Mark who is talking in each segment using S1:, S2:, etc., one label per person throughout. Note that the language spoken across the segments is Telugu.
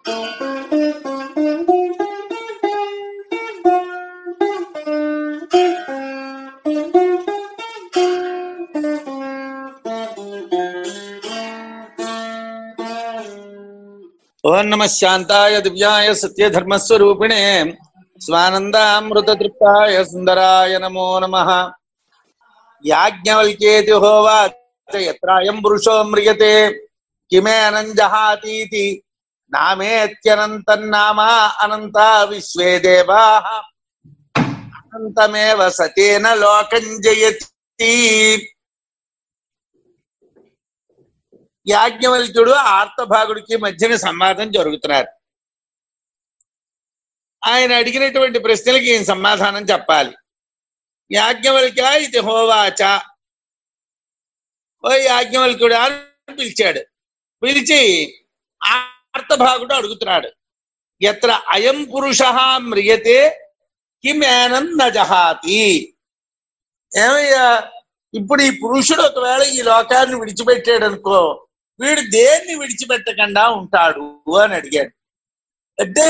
S1: ఓం నమ శాంతాయ దివ్యాయ సత్యధర్మస్వరూపిణే స్వానందామృతతృప్తాయ సుందరాయ నమో నమ యాజ్ఞవల్కేతి హోవాచ యత్రాయం పురుషో మ్రియతే కిమేనం జహాతీతి నామేత్యనంతన్నామ అనంత విశ్వే దేవా అనంతమేవ సతేన లోకం జయతి యాజ్ఞవల్క్యుడు ఆర్తభాగుడికి మధ్యన సంవాదం జరుగుతున్నారు ఆయన అడిగినటువంటి ప్రశ్నలకి ఈయన సమాధానం చెప్పాలి యాజ్ఞవల్క్య ఇది హోవాచ ఓ యాజ్ఞవల్క్యుడు అని పిలిచాడు పిలిచి ఆర్తభాగుడు అడుగుతున్నాడు ఎత్ర అయం పురుష మ్రియతే కిమేనం నజహాతి ఏమయ్యా ఇప్పుడు ఈ పురుషుడు ఒకవేళ ఈ లోకాన్ని విడిచిపెట్టాడు అనుకో వీడు దేన్ని విడిచిపెట్టకుండా ఉంటాడు అని అడిగాడు అంటే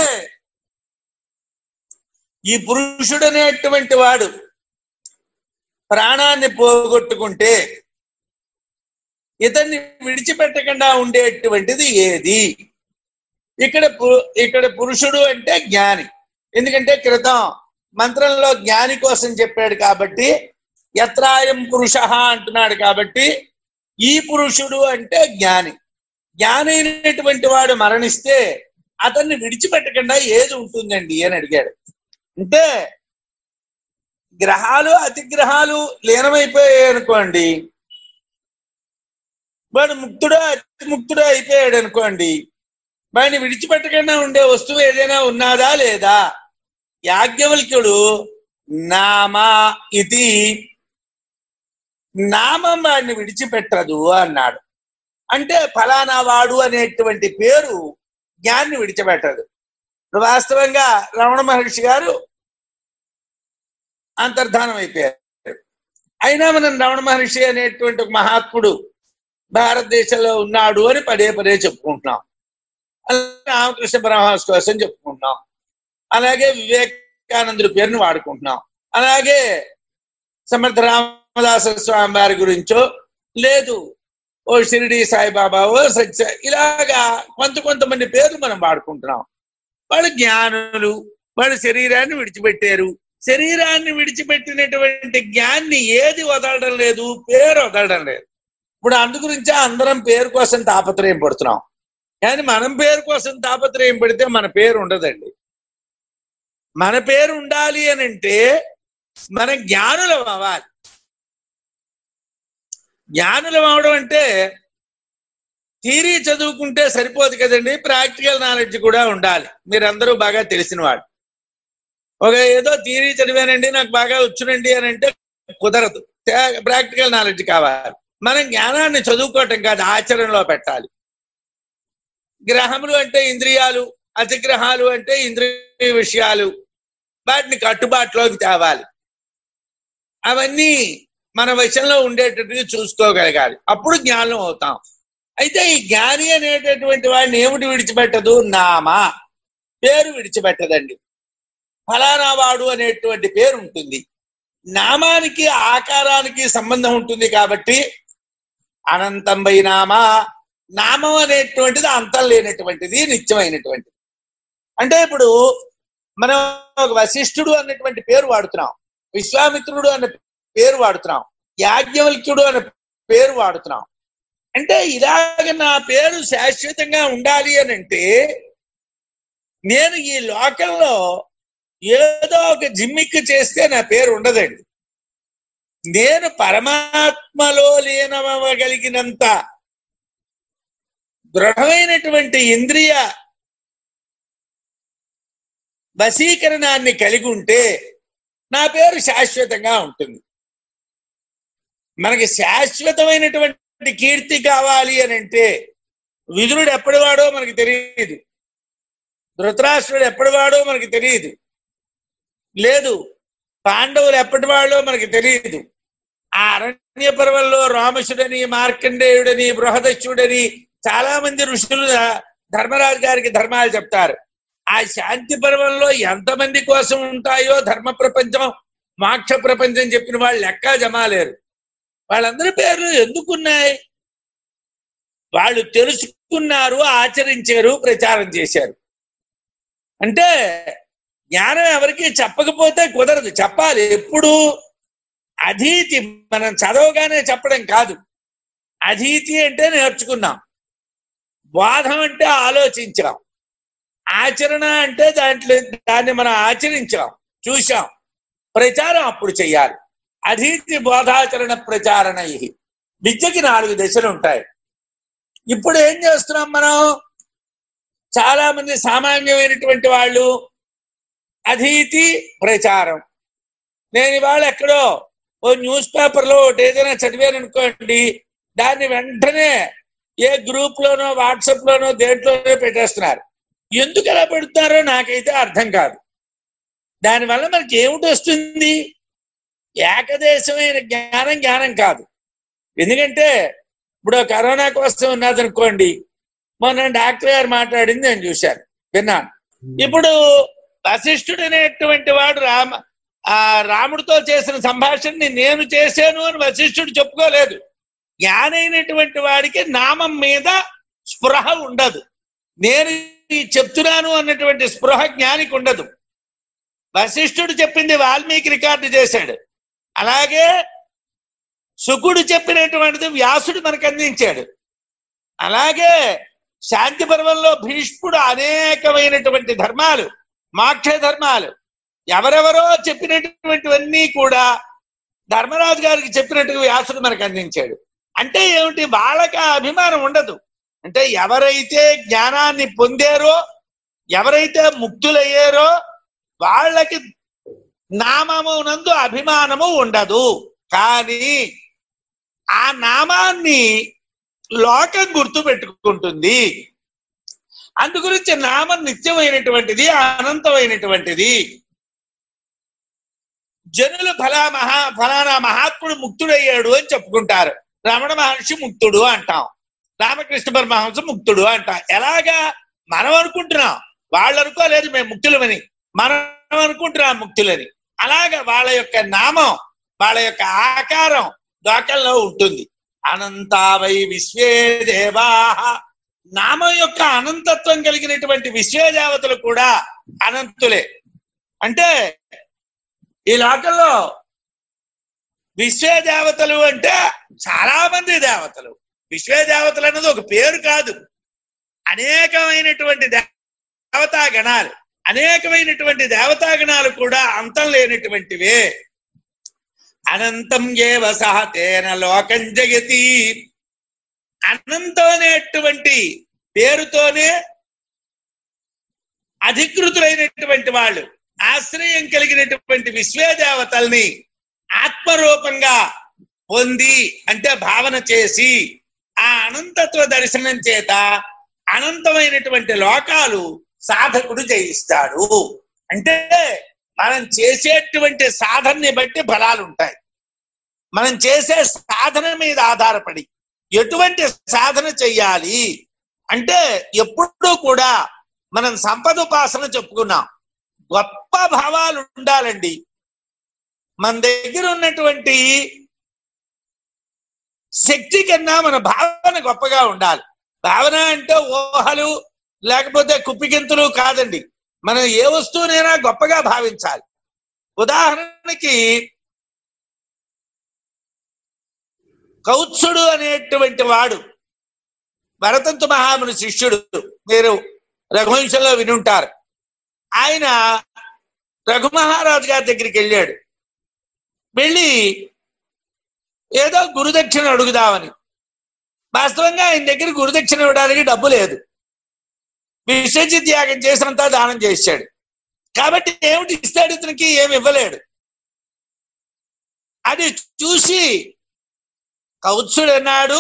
S1: ఈ పురుషుడు అనేటువంటి వాడు ప్రాణాన్ని పోగొట్టుకుంటే ఇతన్ని విడిచిపెట్టకుండా ఉండేటువంటిది ఏది ఇక్కడ పు- ఇక్కడ పురుషుడు అంటే జ్ఞాని ఎందుకంటే క్రితం మంత్రంలో జ్ఞాని కోసం చెప్పాడు కాబట్టి యత్రాయం పురుష అంటున్నాడు కాబట్టి ఈ పురుషుడు అంటే జ్ఞాని జ్ఞాని అయినటువంటి వాడు మరణిస్తే అతన్ని విడిచిపెట్టకుండా ఏది ఉంటుందండి అని అడిగాడు అంటే గ్రహాలు అతిగ్రహాలు లీనమైపోయాయి అనుకోండి వాడు ముక్తుడో అతి ముక్తుడో అయిపోయాడు అనుకోండి వాడిని విడిచిపెట్టకుండా ఉండే వస్తువు ఏదైనా ఉన్నదా లేదా యాజ్ఞవల్క్యుడు నామా ఇది నామం వాడిని విడిచిపెట్టదు అన్నాడు అంటే ఫలానా వాడు అనేటువంటి పేరు జ్ఞాన్ని విడిచిపెట్టదు ఇప్పుడు వాస్తవంగా రమణ మహర్షి గారు అంతర్ధానం అయిపోయారు అయినా మనం రమణ మహర్షి అనేటువంటి ఒక మహాత్ముడు భారతదేశంలో ఉన్నాడు అని పదే పదే చెప్పుకుంటున్నాం అలాగే రామకృష్ణ పరమహంస కోసం చెప్పుకుంటున్నాం అలాగే వివేకానందుడి పేరుని వాడుకుంటున్నాం అలాగే సమర్థ రామదాస స్వామి వారి గురించో లేదు ఓ షిరిడి సాయిబాబా ఓ సత్య ఇలాగా కొంత కొంతమంది పేర్లు మనం వాడుకుంటున్నాం వాళ్ళు జ్ఞానులు వాళ్ళు శరీరాన్ని విడిచిపెట్టారు శరీరాన్ని విడిచిపెట్టినటువంటి జ్ఞాన్ని ఏది వదలడం లేదు పేరు వదలడం లేదు ఇప్పుడు అందు గురించే అందరం పేరు కోసం తాపత్రయం పడుతున్నాం కానీ మనం పేరు కోసం తాపత్రయం పెడితే మన పేరు ఉండదండి మన పేరు ఉండాలి అని అంటే మన జ్ఞానులం అవ్వాలి జ్ఞానులం అవడం అంటే థీరీ చదువుకుంటే సరిపోదు కదండి ప్రాక్టికల్ నాలెడ్జ్ కూడా ఉండాలి మీరందరూ బాగా తెలిసిన వాడు ఒక ఏదో థీరీ చదివానండి నాకు బాగా వచ్చునండి అని అంటే కుదరదు ప్రాక్టికల్ నాలెడ్జ్ కావాలి మనం జ్ఞానాన్ని చదువుకోవటం కాదు ఆచరణలో పెట్టాలి గ్రహములు అంటే ఇంద్రియాలు అతిగ్రహాలు అంటే ఇంద్రియ విషయాలు వాటిని కట్టుబాటులోకి తేవాలి అవన్నీ మన వశంలో ఉండేటట్టుగా చూసుకోగలగాలి అప్పుడు జ్ఞానం అవుతాం అయితే ఈ జ్ఞాని అనేటటువంటి వాడిని ఏమిటి విడిచిపెట్టదు నామా పేరు విడిచిపెట్టదండి ఫలానా వాడు అనేటువంటి పేరు ఉంటుంది నామానికి ఆకారానికి సంబంధం ఉంటుంది కాబట్టి అనంతం వై నామా నామం అనేటువంటిది అంతం లేనటువంటిది నిత్యమైనటువంటిది అంటే ఇప్పుడు మనం ఒక వశిష్ఠుడు అన్నటువంటి పేరు వాడుతున్నాం విశ్వామిత్రుడు అనే పేరు వాడుతున్నాం యాజ్ఞవల్క్యుడు అనే పేరు వాడుతున్నాం అంటే ఇలాగ నా పేరు శాశ్వతంగా ఉండాలి అని అంటే నేను ఈ లోకంలో ఏదో ఒక జిమ్మిక్కు చేస్తే నా పేరు ఉండదండి నేను పరమాత్మలో లీనమవ్వగలిగినంత దృఢమైనటువంటి ఇంద్రియ వశీకరణాన్ని కలిగి ఉంటే నా పేరు శాశ్వతంగా ఉంటుంది మనకి శాశ్వతమైనటువంటి కీర్తి కావాలి అని అంటే విదురుడు ఎప్పటివాడో మనకి తెలియదు ధృతరాష్ట్రుడు ఎప్పటివాడో మనకి తెలియదు లేదు పాండవులు ఎప్పటి వాళ్ళో మనకి తెలియదు ఆ అరణ్య పర్వంలో రామశుడని మార్కండేయుడని బృహదశ్యుడని చాలా మంది ఋషులు ధర్మరాజు గారికి ధర్మాలు చెప్తారు ఆ శాంతి పర్వంలో ఎంతమంది కోసం ఉంటాయో ధర్మ ప్రపంచం మోక్ష ప్రపంచం చెప్పిన వాళ్ళు లెక్క జమాలేరు వాళ్ళందరి పేర్లు ఎందుకున్నాయి వాళ్ళు తెలుసుకున్నారు ఆచరించారు ప్రచారం చేశారు అంటే జ్ఞానం ఎవరికి చెప్పకపోతే కుదరదు చెప్పాలి ఎప్పుడు అధీతి మనం చదవగానే చెప్పడం కాదు అధీతి అంటే నేర్చుకున్నాం బోధం అంటే ఆలోచించాం ఆచరణ అంటే దాంట్లో దాన్ని మనం ఆచరించాం చూశాం ప్రచారం అప్పుడు చెయ్యాలి అధీతి బోధాచరణ ప్రచారణ ఇహి విద్యకి నాలుగు దశలు ఉంటాయి ఇప్పుడు ఏం చేస్తున్నాం మనం చాలా మంది సామాన్యమైనటువంటి వాళ్ళు అధీతి ప్రచారం నేను ఇవాళ ఎక్కడో ఓ న్యూస్ పేపర్లో ఒకటి ఏదైనా చదివాను అనుకోండి దాన్ని వెంటనే ఏ గ్రూప్ లోనో వాట్సాప్ లోనో దేంట్లోనో పెట్టేస్తున్నారు ఎందుకు అలా పెడుతున్నారో నాకైతే అర్థం కాదు దానివల్ల మనకి ఏమిటి వస్తుంది ఏకదేశమైన జ్ఞానం జ్ఞానం కాదు ఎందుకంటే ఇప్పుడు కరోనా కోసం ఉన్నది అనుకోండి మొన్న డాక్టర్ గారు మాట్లాడింది నేను చూశాను విన్నాను ఇప్పుడు వశిష్ఠుడు అనేటువంటి వాడు రామ ఆ రాముడితో చేసిన సంభాషణని నేను చేశాను అని వశిష్ఠుడు చెప్పుకోలేదు జ్ఞానైనటువంటి వాడికి నామం మీద స్పృహ ఉండదు నేను ఈ చెప్తున్నాను అన్నటువంటి స్పృహ జ్ఞానికి ఉండదు వశిష్ఠుడు చెప్పింది వాల్మీకి రికార్డు చేశాడు అలాగే సుకుడు చెప్పినటువంటిది వ్యాసుడు మనకు అందించాడు అలాగే శాంతి పర్వంలో భీష్ముడు అనేకమైనటువంటి ధర్మాలు మోక్ష ధర్మాలు ఎవరెవరో చెప్పినటువంటివన్నీ కూడా ధర్మరాజు గారికి చెప్పినట్టుగా వ్యాసుడు మనకు అందించాడు అంటే ఏమిటి వాళ్ళకి ఆ అభిమానం ఉండదు అంటే ఎవరైతే జ్ఞానాన్ని పొందారో ఎవరైతే ముక్తులయ్యారో వాళ్ళకి నామము నందు అభిమానము ఉండదు కానీ ఆ నామాన్ని లోకం గుర్తు పెట్టుకుంటుంది అందుగురించి నామం నిత్యమైనటువంటిది అనంతమైనటువంటిది జనులు ఫలా మహా ఫలానా మహాత్ముడు ముక్తుడయ్యాడు అని చెప్పుకుంటారు రమణ మహర్షి ముక్తుడు అంటాం రామకృష్ణ పరమహంస ముక్తుడు అంటాం ఎలాగా మనం అనుకుంటున్నాం వాళ్ళు అనుకోలేదు మేము ముక్తులమని మనం అనుకుంటున్నాం ముక్తులని అలాగా వాళ్ళ యొక్క నామం వాళ్ళ యొక్క ఆకారం లోకంలో ఉంటుంది అనంతావై విశ్వే దేవా నామం యొక్క అనంతత్వం కలిగినటువంటి విశ్వదేవతలు కూడా అనంతులే అంటే ఈ లోకంలో విశ్వదేవతలు అంటే చాలా మంది దేవతలు విశ్వదేవతలు అన్నది ఒక పేరు కాదు అనేకమైనటువంటి దేవతా గణాలు అనేకమైనటువంటి దేవతా గణాలు కూడా అంతం లేనటువంటివే అనంతం ఏవ సహ తేన లోకం జగతి అనంతం అనేటువంటి పేరుతోనే అధికృతులైనటువంటి వాళ్ళు ఆశ్రయం కలిగినటువంటి విశ్వదేవతల్ని ఆత్మరూపంగా పొంది అంటే భావన చేసి ఆ అనంతత్వ దర్శనం చేత అనంతమైనటువంటి లోకాలు సాధకుడు జయిస్తాడు అంటే మనం చేసేటువంటి సాధనని బట్టి ఫలాలు ఉంటాయి మనం చేసే సాధన మీద ఆధారపడి ఎటువంటి సాధన చెయ్యాలి అంటే ఎప్పుడూ కూడా మనం సంపద ఉపాసన చెప్పుకున్నాం గొప్ప భావాలు ఉండాలండి మన దగ్గర ఉన్నటువంటి శక్తి కన్నా మన భావన గొప్పగా ఉండాలి భావన అంటే ఊహలు లేకపోతే కుప్పిగింతులు కాదండి మనం ఏ వస్తువునైనా గొప్పగా భావించాలి ఉదాహరణకి కౌత్సుడు అనేటువంటి వాడు భరతంతు మహాముని శిష్యుడు మీరు రఘువంశంలో వినుంటారు ఆయన రఘుమహారాజు గారి దగ్గరికి వెళ్ళాడు వెళ్ళి ఏదో గురుదక్షిణ అడుగుదామని వాస్తవంగా ఆయన దగ్గర గురుదక్షిణ ఇవ్వడానికి డబ్బు లేదు విశ్వజి త్యాగం చేసినంత దానం చేశాడు కాబట్టి ఏమిటి ఇస్తాడు ఇతనికి ఏమి ఇవ్వలేడు అది చూసి కౌత్సుడు అన్నాడు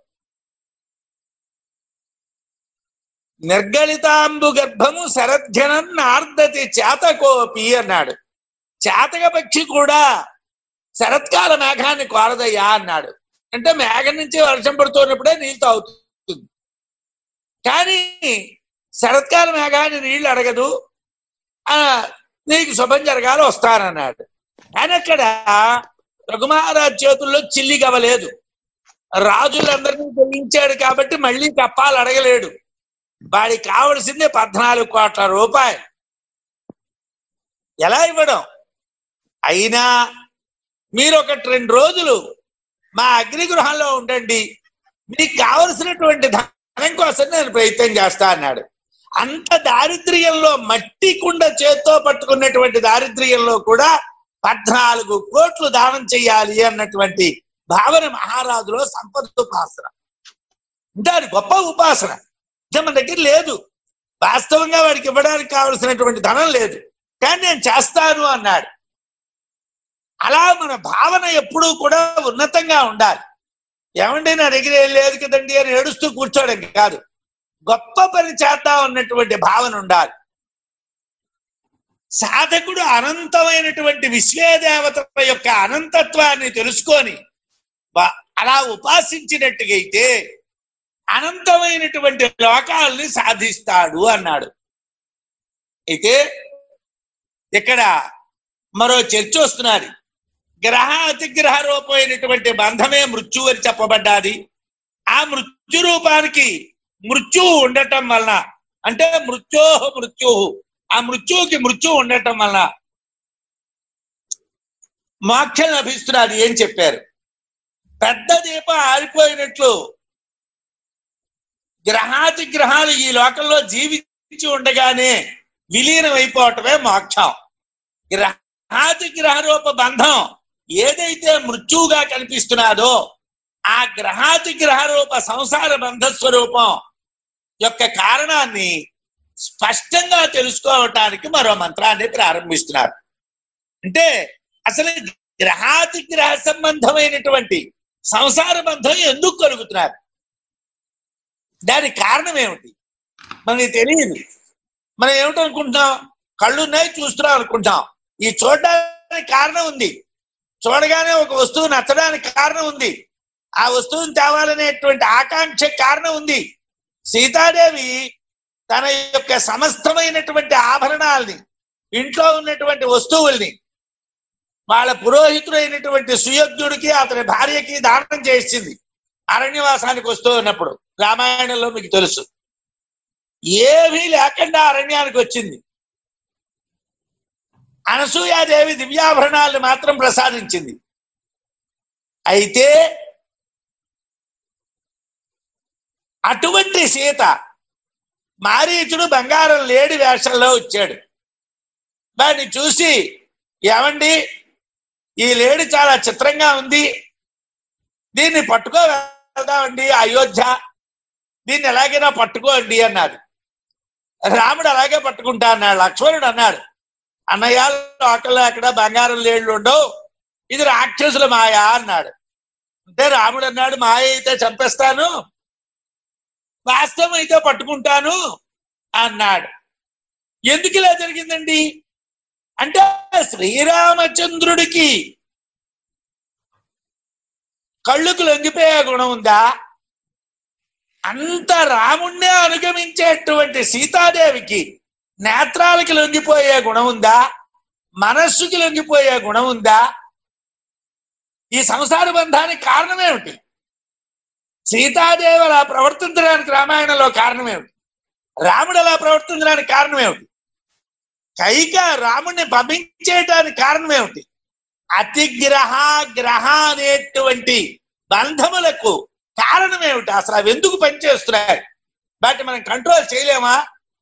S1: నిర్గళితాంబు గర్భము శరధ్యనం నార్దతి చేతకోపి అన్నాడు చేతక పక్షి కూడా శరత్కాల మేఘాన్ని కోరదయ్యా అన్నాడు అంటే మేఘం నుంచి వర్షం పడుతున్నప్పుడే నీళ్ళు తాగుతుంది కానీ శరత్కాల మేఘాన్ని నీళ్లు అడగదు ఆ నీకు శుభం జరగాలి వస్తానన్నాడు కానీ అక్కడ రఘుమహారాజ్ చేతుల్లో చిల్లి గవ్వలేదు రాజులందరినీ జయించాడు కాబట్టి మళ్ళీ కప్పాలు అడగలేడు వాడికి కావలసిందే పద్నాలుగు కోట్ల రూపాయలు ఎలా ఇవ్వడం అయినా మీరు ఒకటి రెండు రోజులు మా అగ్నిగృహంలో ఉండండి మీకు కావలసినటువంటి ధనం కోసం నేను ప్రయత్నం చేస్తా అన్నాడు అంత దారిద్ర్యంలో మట్టి కుండ చేత్తో పట్టుకున్నటువంటి దారిద్ర్యంలో కూడా పద్నాలుగు కోట్లు దానం చెయ్యాలి అన్నటువంటి భావన మహారాజులో సంపద ఉపాసన దాని గొప్ప ఉపాసన ఇది మన దగ్గర లేదు వాస్తవంగా వాడికి ఇవ్వడానికి కావలసినటువంటి ధనం లేదు కానీ నేను చేస్తాను అన్నాడు అలా మన భావన ఎప్పుడూ కూడా ఉన్నతంగా ఉండాలి ఏమండి నా దగ్గర ఏం లేదు కదండి అని ఏడుస్తూ కూర్చోవడం కాదు గొప్ప పని చేద్దాం అన్నటువంటి భావన ఉండాలి సాధకుడు అనంతమైనటువంటి విశ్వేదేవత యొక్క అనంతత్వాన్ని తెలుసుకొని వా- అలా ఉపాసించినట్టుగైతే అనంతమైనటువంటి లోకాల్ని సాధిస్తాడు అన్నాడు అయితే ఇక్కడ మరో చర్చ వస్తున్నది గ్రహ అతిగ్రహ రూపమైనటువంటి బంధమే మృత్యు అని చెప్పబడ్డాది ఆ మృత్యు రూపానికి మృత్యువు ఉండటం వలన అంటే మృత్యోహ మృత్యువు ఆ మృత్యువుకి మృత్యువు ఉండటం వలన మోక్షం లభిస్తున్నది ఏం చెప్పారు పెద్ద దీపం ఆరిపోయినట్లు గ్రహాతి గ్రహాలు ఈ లోకంలో జీవించి ఉండగానే విలీనం అయిపోవటమే మోక్షం గ్రహాతి గ్రహ రూప బంధం ఏదైతే మృత్యువుగా కనిపిస్తున్నదో ఆ గ్రహాతి గ్రహ రూప సంసార బంధ స్వరూపం యొక్క కారణాన్ని స్పష్టంగా తెలుసుకోవటానికి మరో మంత్రాన్ని ప్రారంభిస్తున్నారు అంటే అసలు గ్రహాతి గ్రహ సంబంధమైనటువంటి సంసార బంధం ఎందుకు కలుగుతున్నారు దానికి కారణం ఏమిటి మనకి తెలియదు మనం ఏమిటనుకుంటున్నాం కళ్ళు ఉన్నాయి చూస్తున్నాం అనుకుంటాం ఈ చూడడానికి కారణం ఉంది చూడగానే ఒక వస్తువు నచ్చడానికి కారణం ఉంది ఆ వస్తువుని తేవాలనేటువంటి ఆకాంక్ష కారణం ఉంది సీతాదేవి తన యొక్క సమస్తమైనటువంటి ఆభరణాల్ని ఇంట్లో ఉన్నటువంటి వస్తువుల్ని వాళ్ళ పురోహితుడైనటువంటి సుయజ్ఞుడికి అతని భార్యకి దానం చేసింది అరణ్యవాసానికి వస్తూ ఉన్నప్పుడు రామాయణంలో మీకు తెలుసు ఏమీ లేకుండా అరణ్యానికి వచ్చింది అనసూయాదేవి దివ్యాభరణాలను మాత్రం ప్రసాదించింది అయితే అటువంటి సీత మారీచుడు బంగారం లేడి వేషంలో వచ్చాడు దాన్ని చూసి ఏమండి ఈ లేడి చాలా చిత్రంగా ఉంది దీన్ని పట్టుకో వెళ్దామండి అయోధ్య దీన్ని ఎలాగైనా పట్టుకోండి అన్నాడు రాముడు అలాగే పట్టుకుంటా అన్నాడు లక్ష్మణుడు అన్నాడు అన్నయ్య లోకల్లో అక్కడ బంగారం లేళ్ళు ఉండవు ఇది రాక్షసుల మాయ అన్నాడు అంటే రాముడు అన్నాడు మాయ అయితే చంపేస్తాను వాస్తవం అయితే పట్టుకుంటాను అన్నాడు ఎందుకు ఇలా జరిగిందండి అంటే శ్రీరామచంద్రుడికి కళ్ళుకు లొంగిపోయే గుణం ఉందా అంత రాముణ్ణే అనుగమించేటువంటి సీతాదేవికి నేత్రాలకి లొంగిపోయే గుణం ఉందా మనస్సుకి లొంగిపోయే గుణం ఉందా ఈ సంసార బంధానికి కారణం ఏమిటి సీతాదేవి అలా ప్రవర్తించడానికి రామాయణంలో కారణం ఏమిటి రాముడు అలా ప్రవర్తించడానికి కారణం ఏమిటి కైక రాముడిని పంపించేయటానికి కారణం ఏమిటి అతిగ్రహ గ్రహ అనేటువంటి బంధములకు కారణం ఏమిటి అసలు అవి ఎందుకు పనిచేస్తున్నాయి వాటిని మనం కంట్రోల్ చేయలేమా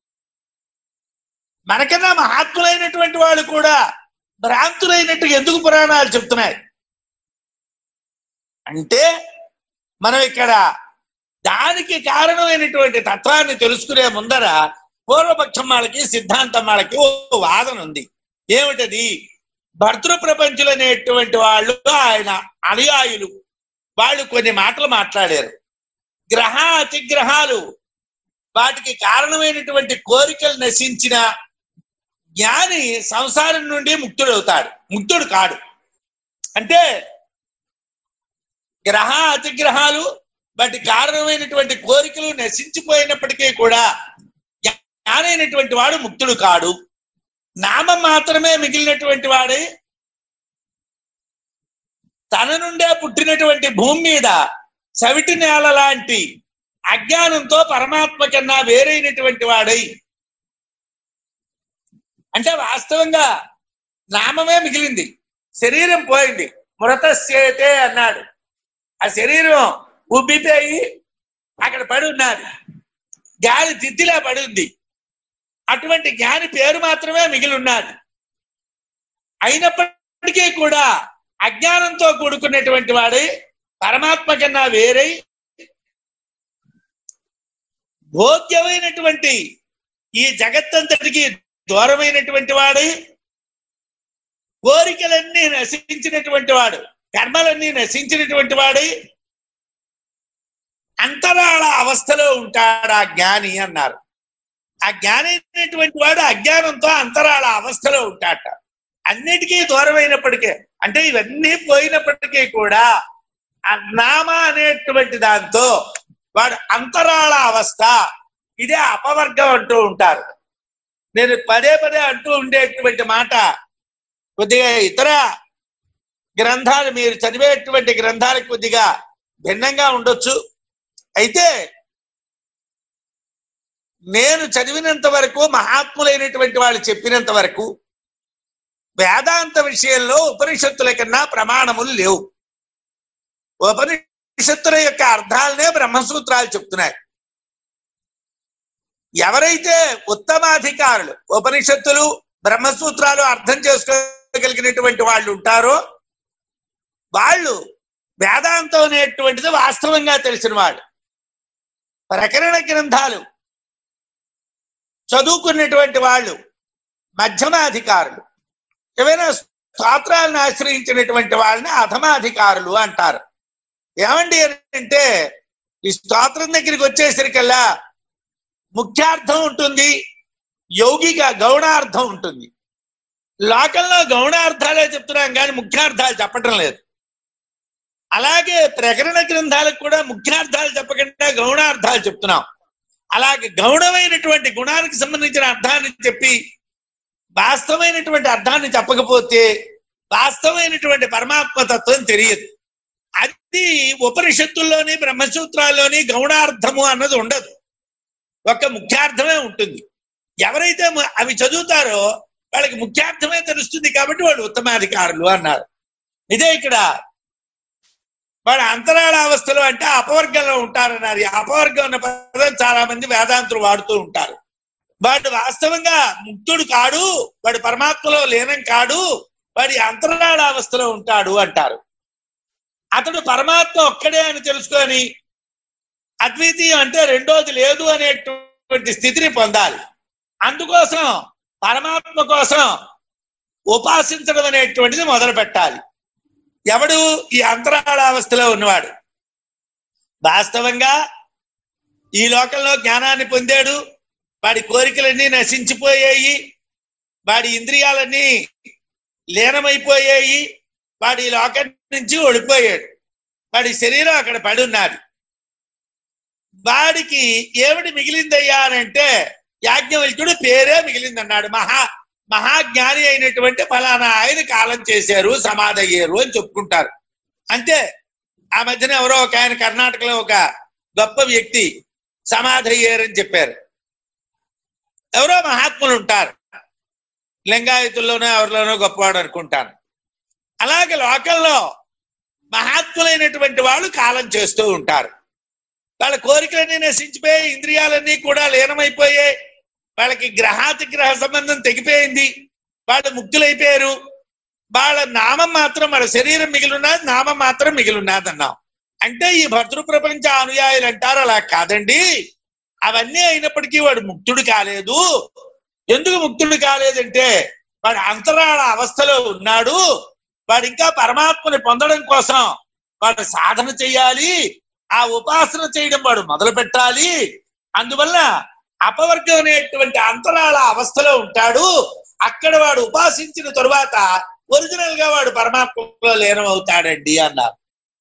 S1: మనకన్నా మహాత్ములైనటువంటి వాళ్ళు కూడా భ్రాంతులైనట్టు ఎందుకు పురాణాలు చెప్తున్నాయి అంటే మనం ఇక్కడ దానికి కారణమైనటువంటి తత్వాన్ని తెలుసుకునే ముందర పూర్వపక్షం వాళ్ళకి సిద్ధాంతం వాళ్ళకి ఓ వాదన ఉంది ఏమిటది భర్తృ ప్రపంచులు అనేటువంటి వాళ్ళు ఆయన అనుయాయులు వాళ్ళు కొన్ని మాటలు మాట్లాడారు గ్రహ అతిగ్రహాలు వాటికి కారణమైనటువంటి కోరికలు నశించిన జ్ఞాని సంసారం నుండి ముక్తుడవుతాడు ముక్తుడు కాడు అంటే గ్రహ అతిగ్రహాలు వాటి కారణమైనటువంటి కోరికలు నశించిపోయినప్పటికీ కూడా జ్ఞానైనటువంటి వాడు ముక్తుడు కాడు నామం మాత్రమే మిగిలినటువంటి వాడే తన నుండే పుట్టినటువంటి భూమి మీద చవిటి నేల లాంటి అజ్ఞానంతో పరమాత్మ కన్నా వేరైనటువంటి వాడై అంటే వాస్తవంగా నామమే మిగిలింది శరీరం పోయింది మృతస్యేతే అన్నాడు ఆ శరీరం ఉబ్బిపోయి అక్కడ పడి ఉన్నది గాలి తిత్తిలా పడి ఉంది అటువంటి జ్ఞాని పేరు మాత్రమే మిగిలి ఉన్నది అయినప్పటికీ కూడా అజ్ఞానంతో కూడుకున్నటువంటి వాడు పరమాత్మ కన్నా వేరై భోగ్యమైనటువంటి ఈ జగత్తంతటికి దూరమైనటువంటి వాడు కోరికలన్నీ నశించినటువంటి వాడు కర్మలన్నీ నశించినటువంటి వాడు అంతరాళ అవస్థలో ఉంటాడు ఆ జ్ఞాని అన్నారు ఆ జ్ఞాని అయినటువంటి వాడు అజ్ఞానంతో అంతరాళ అవస్థలో ఉంటాట అన్నిటికీ దూరమైనప్పటికీ అంటే ఇవన్నీ పోయినప్పటికీ కూడా ఆ నామ అనేటువంటి దాంతో వాడు అంతరాళ అవస్థ ఇదే అపవర్గం అంటూ ఉంటారు నేను పదే పదే అంటూ ఉండేటువంటి మాట కొద్దిగా ఇతర గ్రంథాలు మీరు చదివేటువంటి గ్రంథాలకు కొద్దిగా భిన్నంగా ఉండొచ్చు అయితే నేను చదివినంత వరకు మహాత్ములైనటువంటి వాళ్ళు చెప్పినంత వరకు వేదాంత విషయంలో ఉపనిషత్తుల కన్నా ప్రమాణములు లేవు ఉపనిషత్తుల యొక్క అర్థాలనే బ్రహ్మసూత్రాలు చెప్తున్నాయి ఎవరైతే ఉత్తమాధికారులు ఉపనిషత్తులు బ్రహ్మసూత్రాలు అర్థం చేసుకోగలిగినటువంటి వాళ్ళు ఉంటారో వాళ్ళు వేదాంతం అనేటువంటిది వాస్తవంగా తెలిసిన వాళ్ళు ప్రకరణ గ్రంథాలు చదువుకున్నటువంటి వాళ్ళు మధ్యమాధికారులు ఏమైనా స్తోత్రాలను ఆశ్రయించినటువంటి వాళ్ళని అధమాధికారులు అంటారు ఏమండి అంటే ఈ స్తోత్రం దగ్గరికి వచ్చేసరికల్లా ముఖ్యార్థం ఉంటుంది యౌగిక గౌణార్థం ఉంటుంది లోకంలో గౌణార్థాలే చెప్తున్నాం కానీ ముఖ్యార్థాలు చెప్పటం లేదు అలాగే ప్రకరణ గ్రంథాలకు కూడా ముఖ్యార్థాలు చెప్పకుండా గౌణార్థాలు చెప్తున్నాం అలాగే గౌణమైనటువంటి గుణానికి సంబంధించిన అర్థాన్ని చెప్పి వాస్తవమైనటువంటి అర్థాన్ని చెప్పకపోతే వాస్తవమైనటువంటి పరమాత్మ తత్వం తెలియదు అది ఉపనిషత్తుల్లోని బ్రహ్మసూత్రాల్లోని గౌణార్థము అన్నది ఉండదు ఒక ముఖ్యార్థమే ఉంటుంది ఎవరైతే ము- అవి చదువుతారో వాళ్ళకి ముఖ్యార్థమే తెలుస్తుంది కాబట్టి వాళ్ళు ఉత్తమాధికారులు అన్నారు ఇదే ఇక్కడ వాడు అంతరాళ అవస్థలో అంటే అపవర్గంలో ఉంటారన్నారు ఈ అపవర్గం అన్న పదం చాలా మంది వేదాంతులు వాడుతూ ఉంటారు వాడు వాస్తవంగా ముక్తుడు కాడు వాడు పరమాత్మలో లీనం కాడు వాడి అంతరాళ అవస్థలో ఉంటాడు అంటారు అతడు పరమాత్మ ఒక్కడే అని తెలుసుకొని అద్వితీయం అంటే రెండోది లేదు అనేటువంటి స్థితిని పొందాలి అందుకోసం పరమాత్మ కోసం ఉపాసించడం అనేటువంటిది మొదలు పెట్టాలి ఎవడు ఈ అంతరాళ అవస్థలో ఉన్నవాడు వాస్తవంగా ఈ లోకంలో జ్ఞానాన్ని పొందాడు వాడి కోరికలన్నీ నశించిపోయాయి వాడి ఇంద్రియాలన్నీ లీనమైపోయాయి వాడి ఈ లోకం నుంచి ఓడిపోయాడు వాడి శరీరం అక్కడ పడి ఉన్నది వాడికి ఏమిటి మిగిలిందయ్యా అని అంటే యాజ్ఞవల్క్యుడు పేరే మిగిలిందన్నాడు మహా మహాజ్ఞాని అయినటువంటి ఫలానా ఆయన కాలం చేశారు సమాధి అయ్యారు అని చెప్పుకుంటారు అంతే ఆ మధ్యన ఎవరో ఒక ఆయన కర్ణాటకలో ఒక గొప్ప వ్యక్తి సమాధి అయ్యారని చెప్పారు ఎవరో మహాత్ములు ఉంటారు లింగాయతుల్లోనో ఎవరిలోనో గొప్పవాడు అనుకుంటాను అలాగే లోకల్లో మహాత్ములైనటువంటి వాళ్ళు కాలం చేస్తూ ఉంటారు వాళ్ళ కోరికలన్నీ నశించిపోయి ఇంద్రియాలన్నీ కూడా లీనమైపోయాయి వాళ్ళకి గ్రహాతి గ్రహ సంబంధం తెగిపోయింది వాళ్ళు ముక్తులైపోయారు వాళ్ళ నామం మాత్రం వాళ్ళ శరీరం మిగిలిన్నది నామం మాత్రం మిగిలిన్నది అన్నాం అంటే ఈ భద్రు ప్రపంచ అనుయాయులు అంటారు అలా కాదండి అవన్నీ అయినప్పటికీ వాడు ముక్తుడు కాలేదు ఎందుకు ముక్తుడు కాలేదంటే వాడు అంతరాళ అవస్థలో ఉన్నాడు వాడు ఇంకా పరమాత్మని పొందడం కోసం వాడు సాధన చెయ్యాలి ఆ ఉపాసన చేయడం వాడు మొదలు పెట్టాలి అందువల్ల అపవర్గం అనేటువంటి అంతరాళ అవస్థలో ఉంటాడు అక్కడ వాడు ఉపాసించిన తరువాత ఒరిజినల్ గా వాడు పరమాత్మలో లీనం అవుతాడండి అన్నారు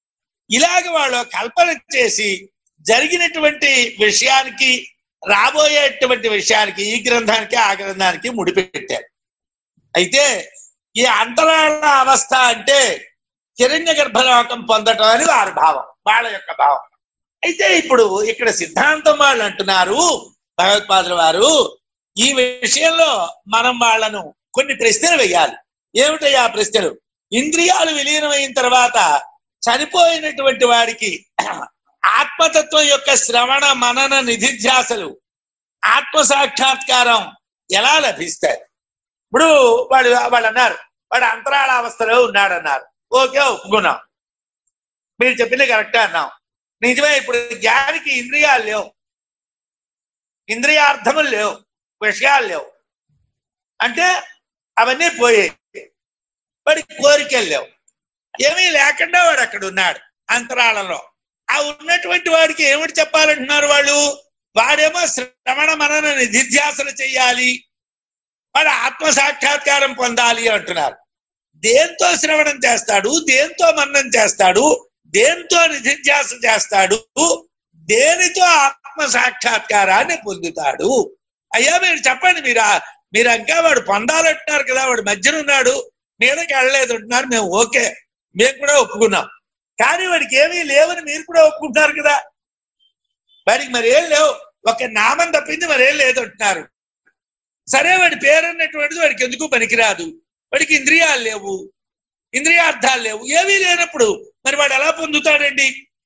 S1: ఇలాగ వాళ్ళు కల్పన చేసి జరిగినటువంటి విషయానికి రాబోయేటువంటి విషయానికి ఈ గ్రంథానికి ఆ గ్రంథానికి ముడిపెట్టారు అయితే ఈ అంతరాళ అవస్థ అంటే హిరణ్య గర్భలోకం పొందటం అని వారి భావం వాళ్ళ యొక్క భావం అయితే ఇప్పుడు ఇక్కడ సిద్ధాంతం వాళ్ళు అంటున్నారు భగవత్పాదుల వారు ఈ విషయంలో మనం వాళ్ళను కొన్ని ప్రశ్నలు వేయాలి ఏమిటయ్యా ఆ ప్రశ్నలు ఇంద్రియాలు విలీనమైన తర్వాత చనిపోయినటువంటి వాడికి ఆత్మతత్వం యొక్క శ్రవణ మనన నిధిధ్యాసలు ఆత్మ సాక్షాత్కారం ఎలా లభిస్తాయి ఇప్పుడు వాడు వాళ్ళు అన్నారు వాడు అంతరాళ అవస్థలో ఉన్నాడన్నారు ఓకే ఒప్పుకున్నాం మీరు చెప్పింది కరెక్టే అన్నాం నిజమే ఇప్పుడు జ్ఞానికి ఇంద్రియాలు లేవు ఇంద్రియార్థములు లేవు విషయాలు లేవు అంటే అవన్నీ పోయాయి వాడికి కోరికలు లేవు ఏమీ లేకుండా వాడు అక్కడ ఉన్నాడు అంతరాళంలో ఆ ఉన్నటువంటి వాడికి ఏమిటి చెప్పాలంటున్నారు వాళ్ళు వాడేమో శ్రవణ మనన నిధిధ్యాసలు చెయ్యాలి వాడు ఆత్మ సాక్షాత్కారం పొందాలి అంటున్నారు దేంతో శ్రవణం చేస్తాడు దేంతో మన్నం చేస్తాడు దేంతో నిధిధ్యాస చేస్తాడు దేనితో ఆత్మ సాక్షాత్కారాన్ని పొందుతాడు అయ్యా మీరు చెప్పండి మీరు ఆ- మీరు ఇంకా వాడు పొందాలంటున్నారు కదా వాడు మధ్యన ఉన్నాడు మీదకి వెళ్ళలేదు అంటున్నారు మేము ఓకే మేము కూడా ఒప్పుకున్నాం కానీ వాడికి ఏమీ లేవని మీరు కూడా ఒప్పుకుంటున్నారు కదా వాడికి మరి ఏం లేవు ఒక నామం తప్పింది మరేం లేదు అంటున్నారు సరే వాడి పేరు అన్నటువంటిది వాడికి ఎందుకు పనికిరాదు వాడికి ఇంద్రియాలు లేవు ఇంద్రియార్థాలు లేవు ఏమీ లేనప్పుడు మరి వాడు ఎలా పొందుతాడండి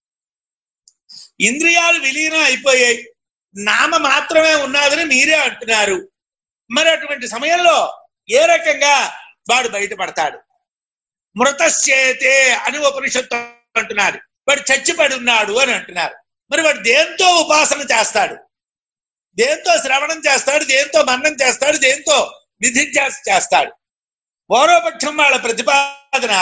S1: ఇంద్రియాలు విలీనం అయిపోయాయి నామ మాత్రమే ఉన్నదని మీరే అంటున్నారు మరి అటువంటి సమయంలో ఏ రకంగా వాడు బయటపడతాడు మృతశ్చేతే అని ఉపనిషత్తు అంటున్నారు వాడు చచ్చిపడి ఉన్నాడు అని అంటున్నారు మరి వాడు దేంతో ఉపాసన చేస్తాడు దేంతో శ్రవణం చేస్తాడు దేంతో మన్నం చేస్తాడు దేంతో నిధిధ్యాస చేస్తాడు పూర్వపక్షం వాళ్ళ ప్రతిపాదన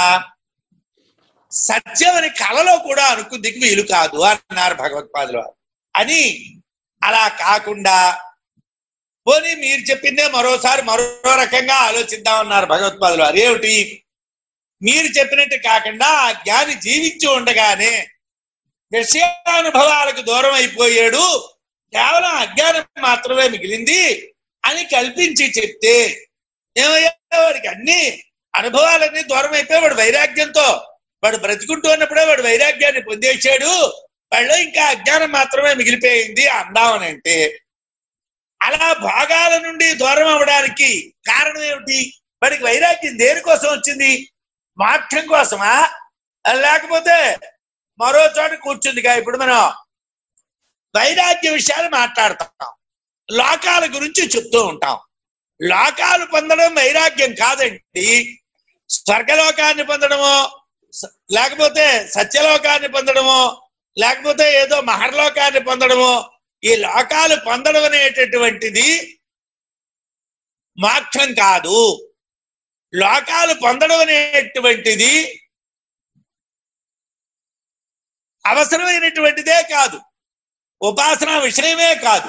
S1: సత్యం అని కలలో కూడా అనుకుందికి వీలు కాదు అన్నారు భగవత్పాదులు వారు అని అలా కాకుండా పోనీ మీరు చెప్పిందే మరోసారి మరో రకంగా ఆలోచిద్దామన్నారు భగవత్పాదులు వారు ఏమిటి మీరు చెప్పినట్టు కాకుండా ఆ జ్ఞాని జీవించి ఉండగానే విషయానుభవాలకు దూరం అయిపోయాడు కేవలం అజ్ఞానం మాత్రమే మిగిలింది అని కల్పించి చెప్తే ఏమయ్యా వాడికి అన్ని అనుభవాలన్నీ దూరం అయిపోయి వాడు వైరాగ్యంతో వాడు బ్రతికుంటూ ఉన్నప్పుడే వాడు వైరాగ్యాన్ని పొందేశాడు వాళ్ళు ఇంకా అజ్ఞానం మాత్రమే మిగిలిపోయింది అందామని అంటే అలా భాగాల నుండి దూరం అవ్వడానికి కారణం ఏమిటి వాడికి వైరాగ్యం దేనికోసం వచ్చింది మోక్షం కోసమా లేకపోతే మరో చోట కూర్చుందిగా ఇప్పుడు మనం వైరాగ్య విషయాలు మాట్లాడుతాం లోకాల గురించి చెప్తూ ఉంటాం లోకాలు పొందడం వైరాగ్యం కాదండి స్వర్గలోకాన్ని పొందడమో స- లేకపోతే సత్యలోకాన్ని పొందడమో లేకపోతే ఏదో మహర్లోకాన్ని పొందడమో ఈ లోకాలు పొందడం అనేటటువంటిది మోక్షం కాదు లోకాలు పొందడం అనేటువంటిది అవసరమైనటువంటిదే కాదు ఉపాసన విషయమే కాదు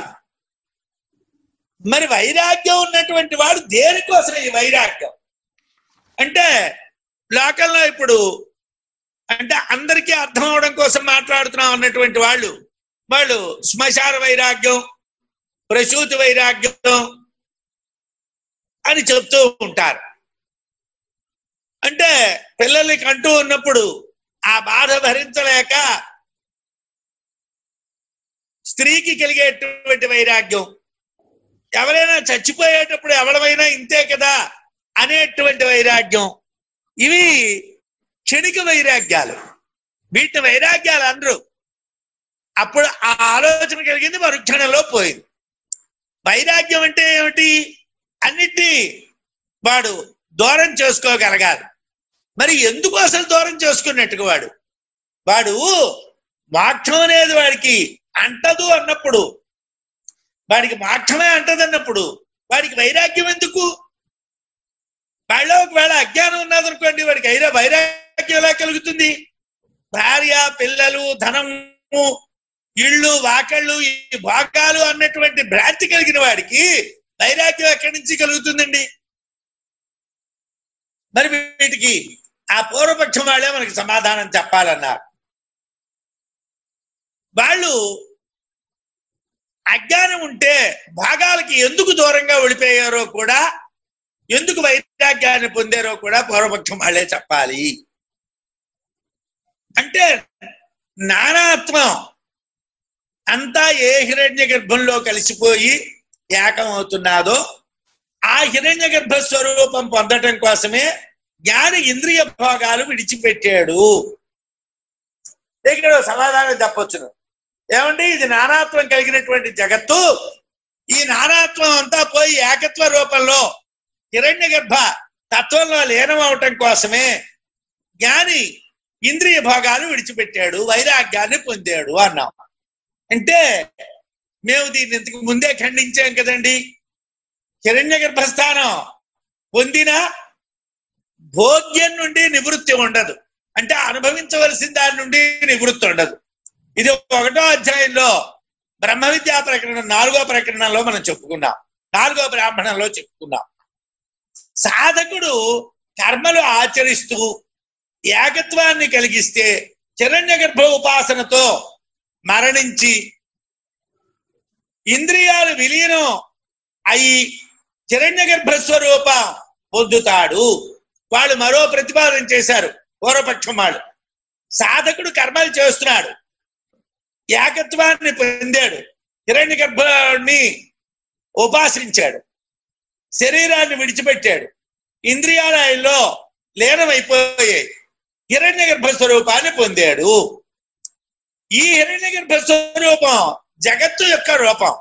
S1: మరి వైరాగ్యం ఉన్నటువంటి వాడు దేనికోసం ఈ వైరాగ్యం అంటే లోకంలో ఇప్పుడు అంటే అందరికీ అర్థం అవడం కోసం మాట్లాడుతున్నాం అన్నటువంటి వాళ్ళు వాళ్ళు శ్మశాన వైరాగ్యం ప్రసూతి వైరాగ్యం అని చెప్తూ ఉంటారు అంటే పిల్లలకి అంటూ ఉన్నప్పుడు ఆ బాధ భరించలేక స్త్రీకి కలిగేటువంటి వైరాగ్యం ఎవరైనా చచ్చిపోయేటప్పుడు ఎవడమైనా ఇంతే కదా అనేటువంటి వైరాగ్యం ఇవి క్షణిక వైరాగ్యాలు వీటిని వైరాగ్యాలు అనరు అప్పుడు ఆ ఆలోచన కలిగింది మరుక్షణంలో పోయింది వైరాగ్యం అంటే ఏమిటి అన్నిటినీ వాడు దూరం చేసుకోగలగాలి మరి ఎందుకు అసలు దూరం చేసుకున్నట్టుగా వాడు వాడు మోక్షం అనేది వాడికి అంటదు అన్నప్పుడు వాడికి మోక్షమే అంటదన్నప్పుడు వాడికి వైరాగ్యం ఎందుకు వాళ్ళలో ఒకవేళ అజ్ఞానం ఉన్నదనుకోండి వాడికి అయినా వైరాగ్యం ఎలా కలుగుతుంది భార్య పిల్లలు ధనము ఇళ్ళు వాకళ్ళు ఈ భాగాలు అన్నటువంటి భ్రాంతి కలిగిన వాడికి వైరాగ్యం ఎక్కడి నుంచి కలుగుతుందండి మరి వీటికి ఆ పూర్వపక్షం వాళ్ళే మనకి సమాధానం చెప్పాలన్నారు వాళ్ళు అజ్ఞానం ఉంటే భాగాలకి ఎందుకు దూరంగా వెళ్ళిపోయారో కూడా ఎందుకు వైరాగ్యాన్ని పొందారో కూడా పూర్వపక్షం వాళ్ళే చెప్పాలి అంటే నానాత్మం అంతా ఏ హిరణ్య గర్భంలో కలిసిపోయి ఏకమవుతున్నాదో ఆ హిరణ్య గర్భ స్వరూపం పొందటం కోసమే జ్ఞాని ఇంద్రియ భోగాలు విడిచిపెట్టాడు ఇక్కడ సమాధానం చెప్పొచ్చును ఏమండి ఇది నానాత్వం కలిగినటువంటి జగత్తు ఈ నానాత్వం అంతా పోయి ఏకత్వ రూపంలో హిరణ్య గర్భ తత్వంలో లీనమవటం కోసమే జ్ఞాని ఇంద్రియ భోగాలు విడిచిపెట్టాడు వైరాగ్యాన్ని పొందాడు అన్నాం అంటే మేము దీన్ని ఇంతకు ముందే ఖండించాం కదండి హిరణ్య గర్భస్థానం పొందిన భోగ్యం నుండి నివృత్తి ఉండదు అంటే అనుభవించవలసిన దాని నుండి నివృత్తి ఉండదు ఇది ఒకటో అధ్యాయంలో బ్రహ్మ విద్యా ప్రకరణం నాలుగో ప్రకరణంలో మనం చెప్పుకున్నాం నాలుగో బ్రాహ్మణంలో చెప్పుకున్నాం సాధకుడు కర్మలు ఆచరిస్తూ ఏకత్వాన్ని కలిగిస్తే చిరణ్య గర్భ ఉపాసనతో మరణించి ఇంద్రియాలు విలీనం అయి చిరణ్య గర్భ స్వరూపం పొందుతాడు వాళ్ళు మరో ప్రతిపాదన చేశారు పూర్వపక్షం వాళ్ళు సాధకుడు కర్మలు చేస్తున్నాడు ఏకత్వాన్ని పొందాడు హిరణ్య గర్భాన్ని ఉపాసించాడు శరీరాన్ని విడిచిపెట్టాడు ఇంద్రియాలయంలో లీనమైపోయాయి హిరణ్య గర్భ స్వరూపాన్ని పొందాడు ఈ హిరణ్య గర్భ స్వరూపం జగత్తు యొక్క రూపం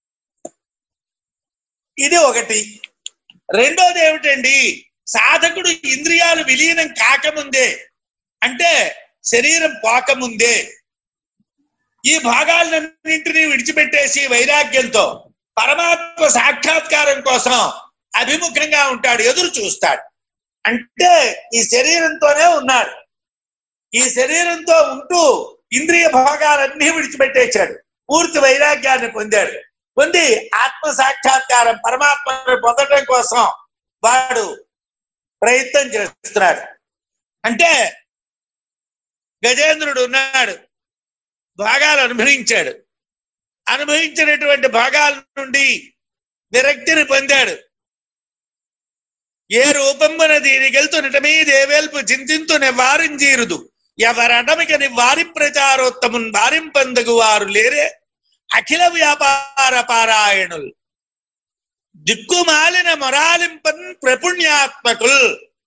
S1: ఇది ఒకటి రెండోది ఏమిటండి సాధకుడు ఇంద్రియాలు విలీనం కాకముందే అంటే శరీరం పోకముందే ఈ భాగాలన్నింటినీ విడిచిపెట్టేసి వైరాగ్యంతో పరమాత్మ సాక్షాత్కారం కోసం అభిముఖంగా ఉంటాడు ఎదురు చూస్తాడు అంటే ఈ శరీరంతోనే ఉన్నాడు ఈ శరీరంతో ఉంటూ ఇంద్రియ భాగాలన్నీ విడిచిపెట్టేశాడు పూర్తి వైరాగ్యాన్ని పొందాడు పొంది ఆత్మ సాక్షాత్కారం పరమాత్మను పొందడం కోసం వాడు ప్రయత్నం చేస్తున్నాడు అంటే గజేంద్రుడు ఉన్నాడు భాగాలు అనుభవించాడు అనుభవించినటువంటి భాగాల నుండి విరక్తిని పొందాడు ఏ రూపమున దీనికెళ్తున్నటమీ దేవేల్పు చింతింతు నివారించీరుదు ఎవరటమిక నివారి ప్రచారోత్తమున్ వారింపందగు వారు లేరే అఖిల వ్యాపార పారాయణులు దిక్కుమాలిన మొరాలింపన్ ప్రపుణ్యాత్మకుల్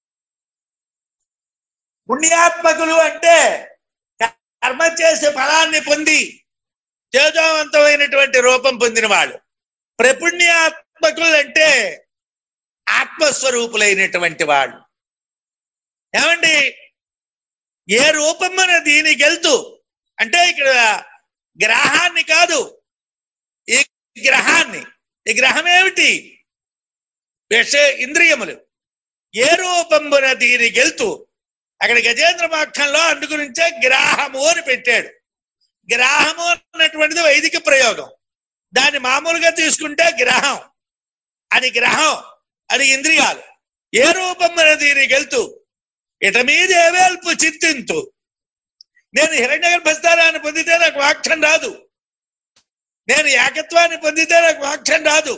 S1: పుణ్యాత్మకులు అంటే కర్మ చేసే ఫలాన్ని పొంది తేజోవంతమైనటువంటి రూపం పొందిన వాళ్ళు ప్రపుణ్యాత్మకులు అంటే ఆత్మస్వరూపులైనటువంటి వాళ్ళు ఏమండి ఏ రూపమున దీనికి వెళ్తూ అంటే ఇక్కడ గ్రహాన్ని కాదు ఈ గ్రహాన్ని ఈ గ్రహం ఏమిటి విష ఇంద్రియములు ఏ రూపమున దీనికి వెళ్తూ అక్కడ గజేంద్ర మోక్షంలో అందు గురించే గ్రాహము అని పెట్టాడు గ్రాహము అన్నటువంటిది వైదిక ప్రయోగం దాన్ని మామూలుగా తీసుకుంటే గ్రహం అది గ్రహం అది ఇంద్రియాలు ఏ రూపం మన దీనికి వెళ్తూ ఇట మీద ఏవేల్పు చింతింతు నేను హిరణ్య గర్భస్థానాన్ని పొందితే నాకు మోక్షం రాదు నేను ఏకత్వాన్ని పొందితే నాకు మోక్షం రాదు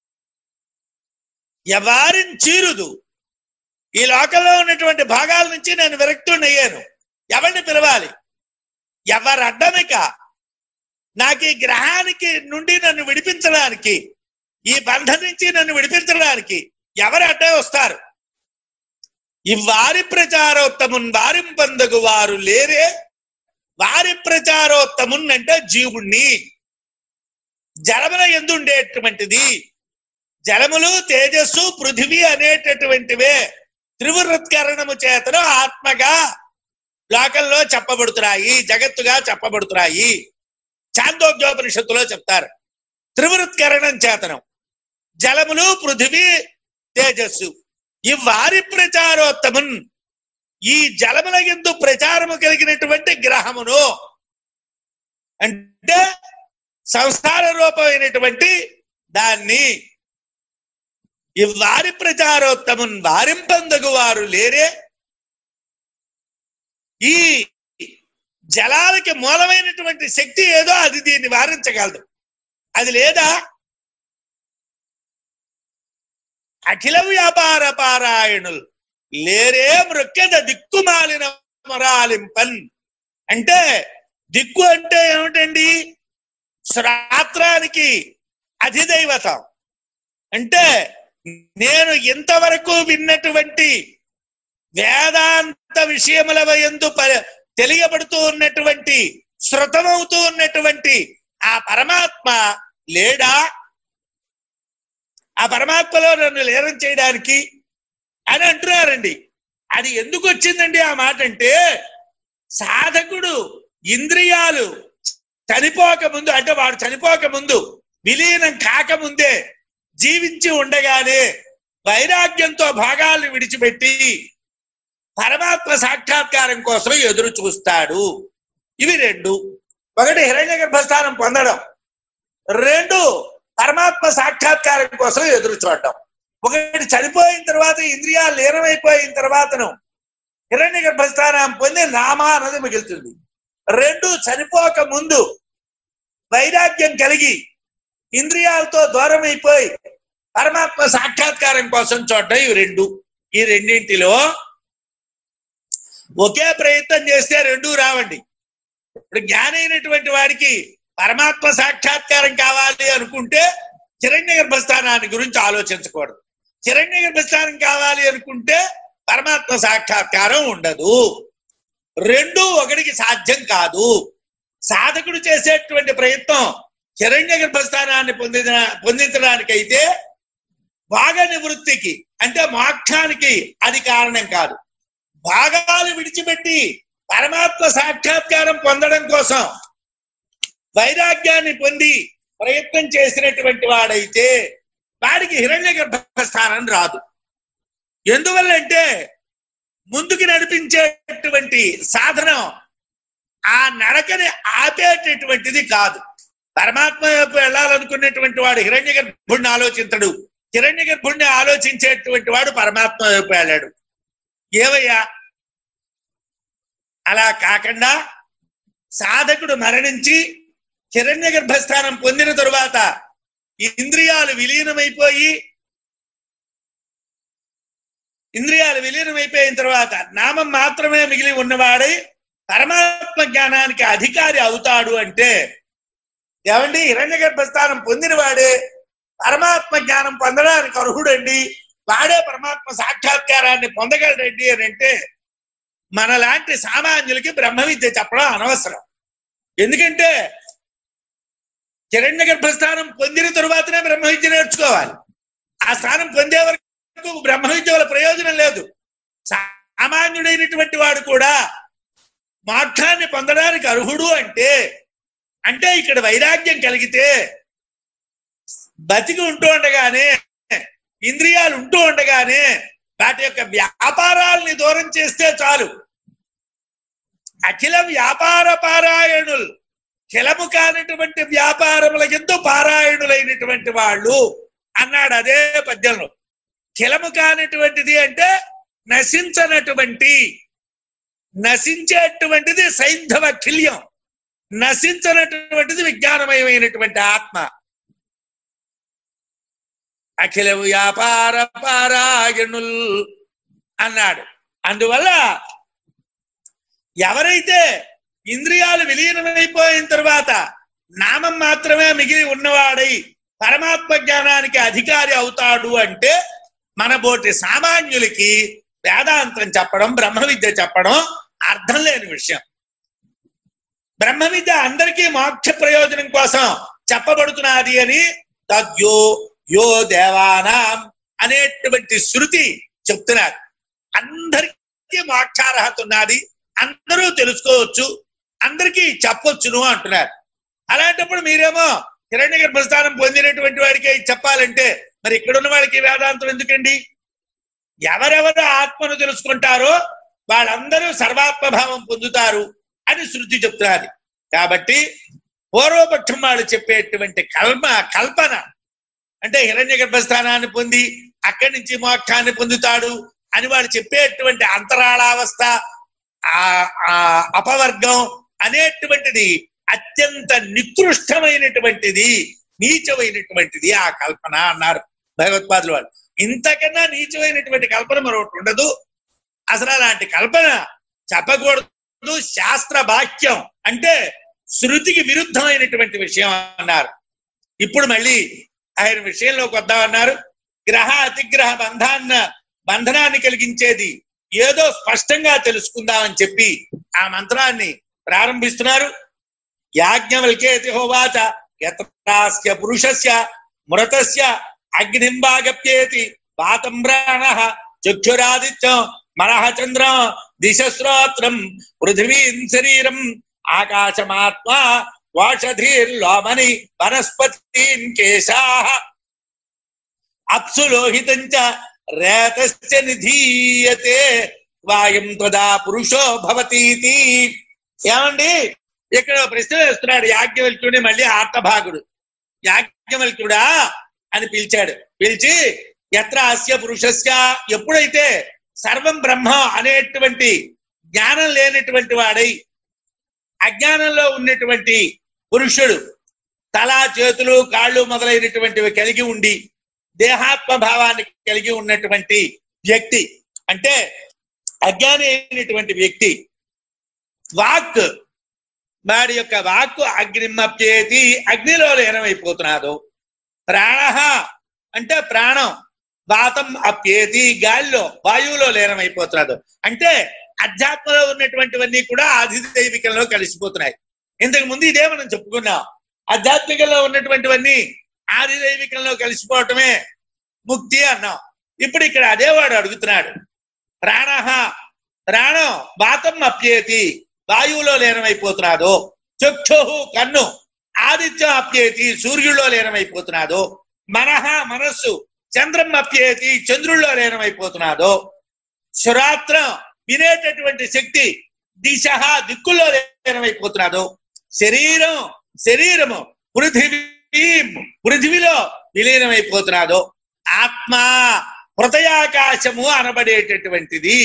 S1: ఎవారిని చీరుదు ఈ లోకంలో ఉన్నటువంటి భాగాల నుంచి నేను విరక్తుడిని అయ్యాను ఎవరిని పిలవాలి ఎవరు అడ్డమిక నాకు ఈ గ్రహానికి నుండి నన్ను విడిపించడానికి ఈ బంధం నుంచి నన్ను విడిపించడానికి ఎవరు అడ్డే వస్తారు ఈ వారి ప్రచారోత్తమున్ వారింపందగు వారు లేరే వారి ప్రచారోత్తమున్ అంటే జీవుణ్ణి జలముల ఎందుండేటువంటిది జలములు తేజస్సు పృథివీ అనేటటువంటివే త్రివృత్కరణము చేతను ఆత్మగా లోకంలో చెప్పబడుతున్నాయి జగత్తుగా చెప్పబడుతున్నాయి చాందోగ్యోపనిషత్తులో చెప్తారు త్రివృత్కరణం చేతనం జలములు పృథివీ తేజస్సు ఈ వారి ప్రచారోత్తమున్ ఈ జలముల ఎందు ప్రచారము కలిగినటువంటి గ్రహమును అంటే సంసార రూపమైనటువంటి దాన్ని ఈ వారి ప్రచారోత్తమున్ వారింపందగు వారు లేరే ఈ జలాలకి మూలమైనటువంటి శక్తి ఏదో అది దీన్ని వారించగలదు అది లేదా అఖిల వ్యాపార పారాయణులు లేరే మృక్కెద దిక్కుమాలిన మొరాలింపన్ అంటే దిక్కు అంటే ఏమిటండి శ్రాత్రానికి అధిదైవతం అంటే నేను ఇంతవరకు విన్నటువంటి వేదాంత విషయముల ఎందు ప- తెలియబడుతూ ఉన్నటువంటి శృతమవుతూ ఉన్నటువంటి ఆ పరమాత్మ లేడా ఆ పరమాత్మలో నన్ను లీనం చేయడానికి అని అంటున్నారండి అది ఎందుకు వచ్చిందండి ఆ మాట అంటే సాధకుడు ఇంద్రియాలు చనిపోక ముందు అంటే వాడు చనిపోక ముందు విలీనం కాకముందే జీవించి ఉండగానే వైరాగ్యంతో భాగాలను విడిచిపెట్టి పరమాత్మ సాక్షాత్కారం కోసం ఎదురు చూస్తాడు ఇవి రెండు ఒకటి హిరణ్య గర్భస్థానం పొందడం రెండు పరమాత్మ సాక్షాత్కారం కోసం ఎదురు చూడడం ఒకటి చనిపోయిన తర్వాత ఇంద్రియాలు లీనమైపోయిన తర్వాతను హిరణ్య గర్భస్థానం పొంది నామా అన్నది మిగులుతుంది రెండు చనిపోక ముందు వైరాగ్యం కలిగి ఇంద్రియాలతో దూరం అయిపోయి పరమాత్మ సాక్షాత్కారం కోసం చూడడం ఇవి రెండు ఈ రెండింటిలో ఒకే ప్రయత్నం చేస్తే రెండు రావండి ఇప్పుడు జ్ఞాని అయినటువంటి వాడికి పరమాత్మ సాక్షాత్కారం కావాలి అనుకుంటే చిరణ్య గర్భస్థానాన్ని గురించి ఆలోచించకూడదు చిరణ్య గర్భస్థానం కావాలి అనుకుంటే పరమాత్మ సాక్షాత్కారం ఉండదు రెండు ఒకటికి సాధ్యం కాదు సాధకుడు చేసేటువంటి ప్రయత్నం చిరణ్య గర్భస్థానాన్ని పొందిన పొందించడానికైతే భాగ నివృత్తికి అంటే మోక్షానికి అది కారణం కాదు భాగాలు విడిచిపెట్టి పరమాత్మ సాక్షాత్కారం పొందడం కోసం వైరాగ్యాన్ని పొంది ప్రయత్నం చేసినటువంటి వాడైతే వాడికి హిరణ్య గర్భస్థానం రాదు ఎందువల్లంటే ముందుకు నడిపించేటువంటి సాధనం ఆ నడకని ఆపేటటువంటిది కాదు పరమాత్మ వైపు వెళ్ళాలనుకునేటువంటి వాడు హిరణ్య గర్భుడిని ఆలోచించడు హిరణ్య గర్భుడిని ఆలోచించేటువంటి వాడు పరమాత్మ వైపు వెళ్ళాడు ఏవయ్యా అలా కాకుండా సాధకుడు మరణించి హిరణ్య గర్భస్థానం పొందిన తరువాత ఇంద్రియాలు విలీనమైపోయి ఇంద్రియాలు విలీనమైపోయిన తర్వాత నామం మాత్రమే మిగిలి ఉన్నవాడై పరమాత్మ జ్ఞానానికి అధికారి అవుతాడు అంటే ఏమండి హిరణ్య గర్భస్థానం పొందిన వాడే పరమాత్మ జ్ఞానం పొందడానికి అర్హుడండి వాడే పరమాత్మ సాక్షాత్కారాన్ని పొందగలడండి అని అంటే మనలాంటి సామాన్యులకి బ్రహ్మ విద్య చెప్పడం అనవసరం ఎందుకంటే హిరణ్య గర్భస్థానం పొందిన తరువాతనే బ్రహ్మ విద్య నేర్చుకోవాలి ఆ స్థానం పొందే వరకు బ్రహ్మ విద్య వల్ల ప్రయోజనం లేదు సామాన్యుడైనటువంటి వాడు కూడా మోక్షాన్ని పొందడానికి అర్హుడు అంటే అంటే ఇక్కడ వైరాగ్యం కలిగితే బతికి ఉంటూ ఉండగానే ఇంద్రియాలు ఉంటూ ఉండగానే వాటి యొక్క వ్యాపారాల్ని దూరం చేస్తే చాలు అఖిల వ్యాపార పారాయణులు కిలము కానటువంటి వ్యాపారముల ఎందు పారాయణులైనటువంటి వాళ్ళు అన్నాడు అదే పద్యంలో కిలము కానటువంటిది అంటే నశించనటువంటి నశించేటువంటిది సైంధవ కిల్యం నశించనటువంటిది విజ్ఞానమయమైనటువంటి ఆత్మ అఖిల వ్యాపార పారాయణుల్ అన్నాడు అందువల్ల ఎవరైతే ఇంద్రియాలు విలీనమైపోయిన తర్వాత నామం మాత్రమే మిగిలి ఉన్నవాడై పరమాత్మ జ్ఞానానికి అధికారి అవుతాడు అంటే మన బోటి సామాన్యులకి వేదాంతం చెప్పడం బ్రహ్మ విద్య చెప్పడం అర్థం లేని విషయం బ్రహ్మ విద్య అందరికీ మోక్ష ప్రయోజనం కోసం చెప్పబడుతున్నది అని తద్యో యో దేవానాం అనేటువంటి శృతి చెప్తున్నారు అందరికీ మోక్షార్హత ఉన్నది అందరూ తెలుసుకోవచ్చు అందరికీ చెప్పొచ్చును అంటున్నారు అలాంటప్పుడు మీరేమో హిరణ్య గర్భస్థానం పొందినటువంటి వాడికి చెప్పాలంటే మరి ఇక్కడున్న వాడికి వేదాంతం ఎందుకండి ఎవరెవరు ఆత్మను తెలుసుకుంటారో వాళ్ళందరూ సర్వాత్మభావం పొందుతారు అని శృతి చెప్తున్నది కాబట్టి పూర్వపక్షం వాళ్ళు చెప్పేటువంటి కల్ప కల్పన అంటే హిరణ్య గర్భస్థానాన్ని పొంది అక్కడి నుంచి మోక్షాన్ని పొందుతాడు అని వాళ్ళు చెప్పేటువంటి అంతరాళావస్థ ఆ ఆ అపవర్గం అనేటువంటిది అత్యంత నికృష్టమైనటువంటిది నీచమైనటువంటిది ఆ కల్పన అన్నారు భగవత్పాదులు వాళ్ళు ఇంతకన్నా నీచమైనటువంటి కల్పన మరొకటి ఉండదు అసలు అలాంటి కల్పన చెప్పకూడదు శాస్త్ర వాక్యం అంటే శృతికి విరుద్ధమైనటువంటి విషయం అన్నారు ఇప్పుడు మళ్ళీ ఆయన విషయంలోకి వద్దామన్నారు గ్రహ అతిగ్రహ బంధాన్న బంధనాన్ని కలిగించేది ఏదో స్పష్టంగా తెలుసుకుందామని చెప్పి ఆ మంత్రాన్ని ప్రారంభిస్తున్నారు యాజ్ఞవల్కేతి హోవాచ యత్రాస్య పురుషస్య మృతస్య అగ్నింబాగప్యేతి వాతం ప్రాణ చక్షురాదిత్యం మనః చంద్రం దిశశ్రోత్రం పృథివీం శరీరం ఆకాశమాత్మా వాషధీర్లోమని వనస్పతీన్ కేశా అప్సు లోహితం చ రేతశ్చ నిధీయతే వాయం త్వదా పురుషో భవతీతి ఏమండి ఇక్కడ ప్రశ్న వేస్తున్నాడు యాజ్ఞవల్క్యుడిని మళ్ళీ ఆర్తభాగుడు యాజ్ఞవల్క్యుడా అని పిలిచాడు పిలిచి ఎత్ర అస్య పురుషస్య ఎప్పుడైతే సర్వం బ్రహ్మ అనేటువంటి జ్ఞానం లేనటువంటి వాడై అజ్ఞానంలో ఉన్నటువంటి పురుషుడు తల చేతులు కాళ్ళు మొదలైనటువంటివి కలిగి ఉండి దేహాత్మ భావాన్ని కలిగి ఉన్నటువంటి వ్యక్తి అంటే అజ్ఞాని అయినటువంటి వ్యక్తి వాక్ వాడి యొక్క వాక్కు అగ్నిమప్యేతి అగ్నిలో లీనమైపోతున్నాడు ప్రాణ అంటే ప్రాణం వాతం అప్యేతి గాలిలో వాయువులో లీనమైపోతున్నాడు అంటే అధ్యాత్మలో ఉన్నటువంటివన్నీ కూడా ఆధిదైవికంలో కలిసిపోతున్నాయి ఇంతకు ముందు ఇదే మనం చెప్పుకున్నాం ఆధ్యాత్మికంలో ఉన్నటువంటివన్నీ ఆదిదైవికంలో కలిసిపోవటమే ముక్తి అన్నాం ఇప్పుడు ఇక్కడ అదే వాడు అడుగుతున్నాడు ప్రాణ ప్రాణం వాతం అప్యేతి వాయువులో లీనమైపోతున్నాడు చక్షు కన్ను ఆదిత్యం అప్యేతి సూర్యుల్లో లీనమైపోతున్నాడు మనహ మనస్సు చంద్రం అప్యేతి చంద్రుల్లో లీనమైపోతున్నాడు శ్రాత్రం వినేటటువంటి శక్తి దిశ దిక్కుల్లో లీనమైపోతున్నాడు శరీరం శరీరము పృథివీ పృథివిలో విలీనమైపోతున్నాడు ఆత్మ హృదయాకాశము అనబడేటటువంటిది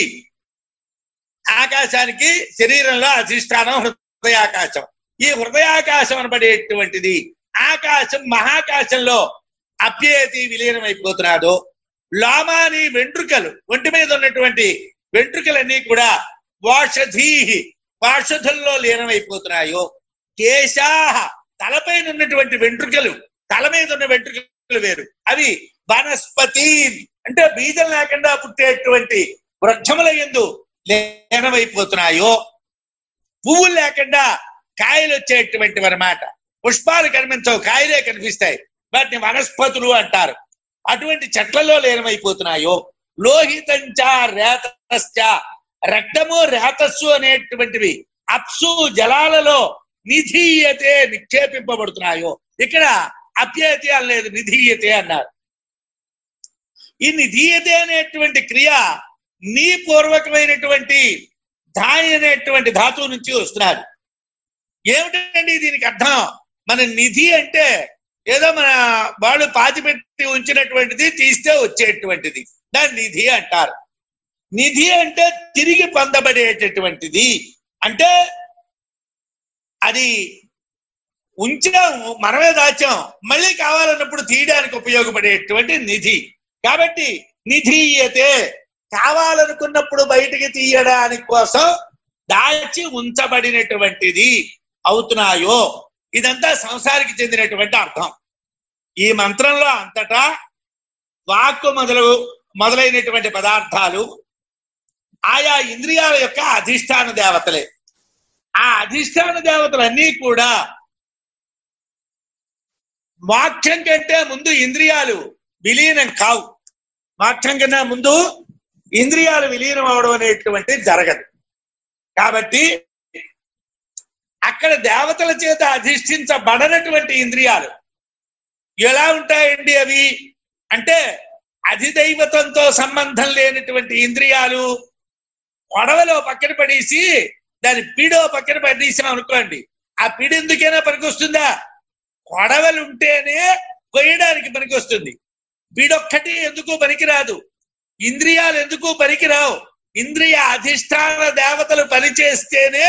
S1: ఆకాశానికి శరీరంలో అధిష్టానం హృదయాకాశం ఈ హృదయాకాశం అనబడేటువంటిది ఆకాశం మహాకాశంలో అప్యేతి విలీనమైపోతున్నాడు లోమాని వెంట్రుకలు ఒంటి మీద ఉన్నటువంటి వెంట్రుకలన్నీ కూడా వాషధీ వాషధుల్లో లీనమైపోతున్నాయో కేశాహ తలపైన ఉన్నటువంటి వెంట్రుకలు తల మీద ఉన్న వెంట్రుకలు వేరు అవి వనస్పతి అంటే బీజం లేకుండా పుట్టేటువంటి వృక్షముల ఎందు లీనమైపోతున్నాయో పువ్వులు లేకుండా కాయలు వచ్చేటువంటివి అనమాట పుష్పాలు కనిపించవు కాయలే కనిపిస్తాయి వాటిని వనస్పతులు అంటారు అటువంటి చెట్లలో లీనమైపోతున్నాయో లోహితంచ రేతశ్చ రక్తము రేతస్సు అనేటువంటివి అప్సు జలాలలో నిధీయతే నిక్షేపింపబడుతున్నాయో ఇక్కడ అప్యయతే అనలేదు నిధీయతే అన్నారు ఈ నిధీయతే అనేటువంటి క్రియ నీ పూర్వకమైనటువంటి ధాయి అనేటువంటి ధాతువు నుంచి వస్తున్నారు ఏమిటండి దీనికి అర్థం మన నిధి అంటే ఏదో మన వాళ్ళు పాతిపెట్టి ఉంచినటువంటిది తీస్తే వచ్చేటువంటిది దాన్ని నిధి అంటారు నిధి అంటే తిరిగి పొందబడేటటువంటిది అంటే అది ఉంచాము మనమే దాచాం మళ్ళీ కావాలన్నప్పుడు తీయడానికి ఉపయోగపడేటువంటి నిధి కాబట్టి నిధీయతే కావాలనుకున్నప్పుడు బయటికి తీయడానికి కోసం దాచి ఉంచబడినటువంటిది అవుతున్నాయో ఇదంతా సంసారికి చెందినటువంటి అర్థం ఈ మంత్రంలో అంతటా వాక్కు మొదలు మొదలైనటువంటి పదార్థాలు ఆయా ఇంద్రియాల యొక్క అధిష్టాన దేవతలే ఆ అధిష్టాన దేవతలన్నీ కూడా మోక్షం కంటే ముందు ఇంద్రియాలు విలీనం కావు మోక్షం కన్నా ముందు ఇంద్రియాలు విలీనం అవడం అనేటువంటి జరగదు కాబట్టి అక్కడ దేవతల చేత అధిష్ఠించబడనటువంటి ఇంద్రియాలు ఎలా ఉంటాయండి అవి అంటే అధిదైవతంతో సంబంధం లేనటువంటి ఇంద్రియాలు గొడవలో పక్కన పడేసి దాని పీడో పక్కన పడేసాం అనుకోండి ఆ పీడ ఎందుకైనా పనికొస్తుందా గొడవలు ఉంటేనే కొయ్యడానికి పనికొస్తుంది పీడొక్కటి ఎందుకు పనికిరాదు ఇంద్రియాలు ఎందుకు పనికిరావు ఇంద్రియ అధిష్టాన దేవతలు పనిచేస్తేనే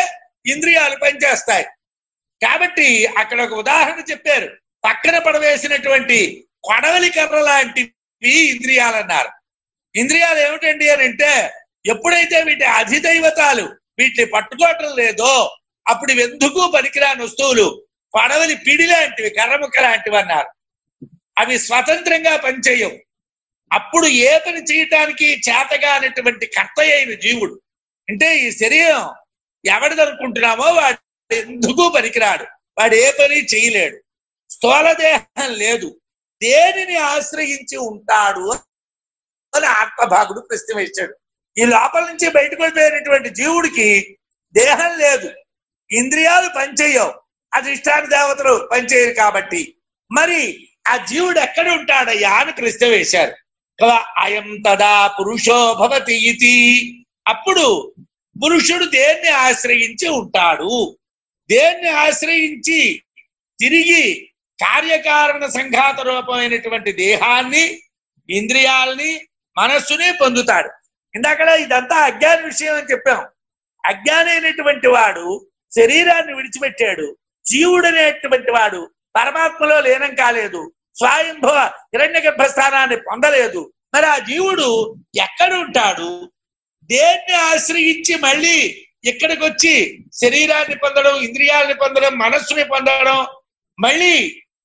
S1: ఇంద్రియాలు పనిచేస్తాయి కాబట్టి అక్కడ ఒక ఉదాహరణ చెప్పారు పక్కన పడవేసినటువంటి కొడవలి కర్ర లాంటివి ఇంద్రియాలు అన్నారు ఇంద్రియాలు ఏమిటండి అని అంటే ఎప్పుడైతే వీటి అధిదైవతాలు వీటిని పట్టుకోవటం లేదో అప్పుడు ఇవి ఎందుకు పనికిరాని వస్తువులు పడవలి పిడి లాంటివి కర్రముక్క లాంటివి అన్నారు అవి స్వతంత్రంగా పనిచేయవు అప్పుడు ఏ పని చేయటానికి చేతగానటువంటి కర్త అయిన జీవుడు అంటే ఈ శరీరం ఎవరిదనుకుంటున్నామో వాడు ఎందుకు పనికిరాడు వాడు ఏ పని చేయలేడు స్థూలదేహం లేదు దేనిని ఆశ్రయించి ఉంటాడు అని ఆత్మభాగుడు ప్రశ్న వేశాడు ఈ లోపల నుంచి బయటకు వెళ్ళిపోయినటువంటి జీవుడికి దేహం లేదు ఇంద్రియాలు పనిచేయవు అధిష్టాన దేవతలు పనిచేయరు కాబట్టి మరి ఆ జీవుడు ఎక్కడ ఉంటాడయ్యా అని ప్రశ్న వేశారు కదా అయం తదా పురుషో భవతి ఇతి అప్పుడు పురుషుడు దేన్ని ఆశ్రయించి ఉంటాడు దేన్ని ఆశ్రయించి తిరిగి కార్యకారణ సంఘాత రూపమైనటువంటి దేహాన్ని ఇంద్రియాలని మనస్సుని పొందుతాడు ఇందాక ఇదంతా అజ్ఞాన విషయం అని చెప్పాం అజ్ఞాని అయినటువంటి వాడు శరీరాన్ని విడిచిపెట్టాడు జీవుడు అనేటువంటి వాడు పరమాత్మలో లీనం కాలేదు స్వయంభవ హిరణ్య గర్భస్థానాన్ని పొందలేదు మరి ఆ జీవుడు ఎక్కడ ఉంటాడు దేన్ని ఆశ్రయించి మళ్ళీ ఇక్కడికి వచ్చి శరీరాన్ని పొందడం ఇంద్రియాలని పొందడం మనస్సుని పొందడం మళ్ళీ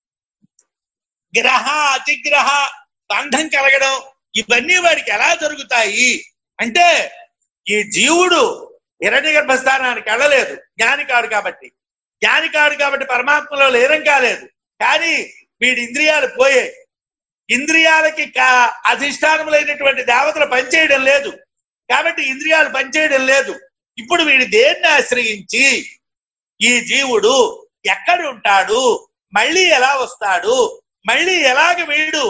S1: గ్రహ అతిగ్రహ బంధం కలగడం ఇవన్నీ వాడికి ఎలా జరుగుతాయి అంటే ఈ జీవుడు హిరణ్య గర్భస్థానానికి వెళ్ళలేదు జ్ఞానికాడు కాబట్టి జ్ఞానికాడు కాబట్టి పరమాత్మలో లేనం కాలేదు కానీ వీడి ఇంద్రియాలు పోయాయి ఇంద్రియాలకి కా- అధిష్టానములైనటువంటి దేవతలు పనిచేయడం లేదు కాబట్టి ఇంద్రియాలు పనిచేయడం లేదు ఇప్పుడు వీడి దేన్ని ఆశ్రయించి ఈ జీవుడు ఎక్కడ ఉంటాడు మళ్ళీ ఎలా వస్తాడు మళ్ళీ ఎలాగ వీడు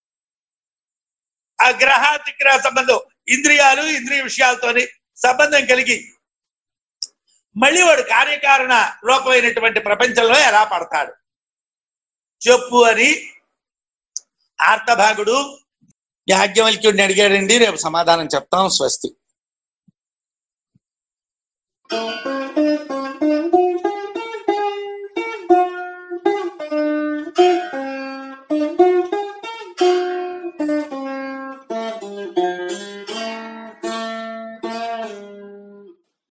S1: ఆ గ్రహాతిగ్రహ సంబంధం ఇంద్రియాలు ఇంద్రియ విషయాలతోని సంబంధం కలిగి మళ్ళీ వాడు కార్యకారణ రూపమైనటువంటి ప్రపంచంలో ఎలా పడతాడు చెప్పు అని ఆర్తభాగుడు యాజ్ఞవల్క్యుడిని అడిగాడండి రేపు సమాధానం చెప్తాం స్వస్తి